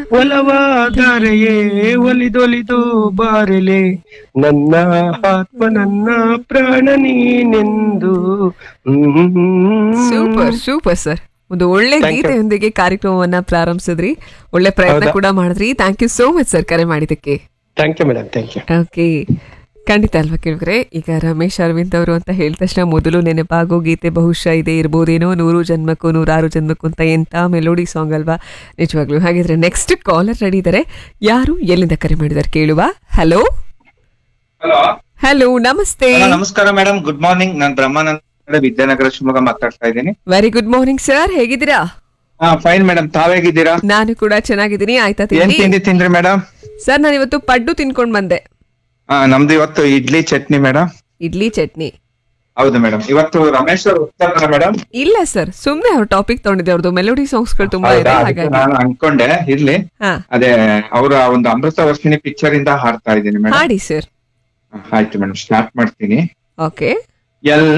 ಒಲವಾದರೆಯೇ ಒಲಿದೊಲಿದು ಬಾರಲೆ ನನ್ನ ಆತ್ಮ ನನ್ನ ಪ್ರಾಣ ನೀನೆಂದು ಸೂಪರ್ ಸೂಪರ್ ಸರ್ ಒಂದು ಒಳ್ಳೆ Thank you. ಗೀತೆಯೊಂದಿಗೆ ಕಾರ್ಯಕ್ರಮವನ್ನ ಪ್ರಾರಂಭಿಸಿದ್ರಿ ಒಳ್ಳೆ ಪ್ರಯತ್ನ ಹೌದಾ? ಕೂಡ ಮಾಡಿದ್ರಿ thank you so much sir ಕರೆ ಮಾಡಿದ್ದಕ್ಕೆ thank you madam thank you okay ಖಂಡಿತ ಅಲ್ವಾ ಕೇಳಿದ್ರೆ ಈಗ ರಮೇಶ್ ಅರವಿಂದ್ ಅವರು ಅಂತ ಹೇಳಿದ ತಕ್ಷಣ ಮೊದಲು ನೆನಪಾಗೋ ಗೀತೆ ಬಹುಶಃ ಇದೆ ಇರ್ಬೋದೇನೋ ನೂರು ಜನ್ಮಕ್ಕೂ ನೂರಾರು ಜನ್ಮಕ್ಕೂ ಅಂತ ಎಂತ ಮೆಲೋಡಿ ಸಾಂಗ್ ಅಲ್ವಾ ನಿಜವಾಗ್ಲೂ ಹಾಗಿದ್ರೆ ನೆಕ್ಸ್ಟ್ ಕಾಲರ್ ರೆಡಿ ಇದ್ದಾರೆ ಯಾರು ಎಲ್ಲಿಂದ ಕರೆ ಮಾಡಿದ್ದಾರೆ ಕೇಳುವ ಹಲೋ ಹಲೋ ಹಲೋ ನಮಸ್ತೆ ಹಲೋ, ನಮಸ್ಕಾರ ಮೇಡಮ್ ಗುಡ್ ಮಾರ್ನಿಂಗ್ ನಾನ್ ಬ್ರಹ್ಮಾನಂದ ವಿದ್ಯಾನಗರ ಶಿವಮೊಗ್ಗ ಮಾತಾಡ್ತಾ ಇದ್ದೀನಿ ವೆರಿ ಗುಡ್ ಮಾರ್ನಿಂಗ್ ಸರ್ ಹೇಗಿದ್ದೀರಾ ಹಾ ಫೈನ್ ಮೇಡಮ್ ತಾವೇಗಿದ್ದೀರಾ ನಾನು ಕೂಡ ಚೆನ್ನಾಗಿದ್ದೀನಿ ಆಯ್ತಾ ಏನ್ ತಿಂಡಿ ತಿಂಡಿ ತಿಂದ್ರಿ ಮೇಡಮ್ ಸರ್ ನಾನು ಇವತ್ತು ಪಡ್ಡು ತಿನ್ಕೊಂಡ್ ಬಂದೆ ಹಾ ನಮ್ದು ಇವತ್ತು ಇಡ್ಲಿ ಚಟ್ನಿ ಮೇಡಮ್ ಇಡ್ಲಿ ಚಟ್ನಿ ಹೌದು ಮೇಡಮ್ ಇವತ್ತು ರಮೇಶ್ ಅವ್ರು ಹೋಗ್ತಾರಲ್ಲ ಮೇಡಮ್ ಇಲ್ಲ ಸರ್ ಸುಮ್ನೆ ಅವ್ರ ಟಾಪಿಕ್ ತಗೊಂಡಿದ್ದೆ ಅವ್ರದ್ದು ಮೆಲೋಡಿ ಸಾಂಗ್ಸ್ಗಳು ತುಂಬಾ ಇದೆ ಹಾಗಾಗಿ ನಾನು ಅನ್ಕೊಂಡೆ ಇರ್ಲಿ ಹಾ ಅದೇ ಅವರ ಒಂದು ಅಮೃತ ವರ್ಷಿಣಿ ಪಿಕ್ಚರ್ ಇಂದ ಹಾಡ್ತಾ ಇದ್ದೀನಿ ಮೇಡಮ್ ಹಾಡಿ ಸರ್ ಆಯ್ತು ಮೇಡಮ್ ಸ್ಟಾರ್ಟ್ ಮಾಡ್ತೀನಿ ಓಕೆ ಎಲ್ಲ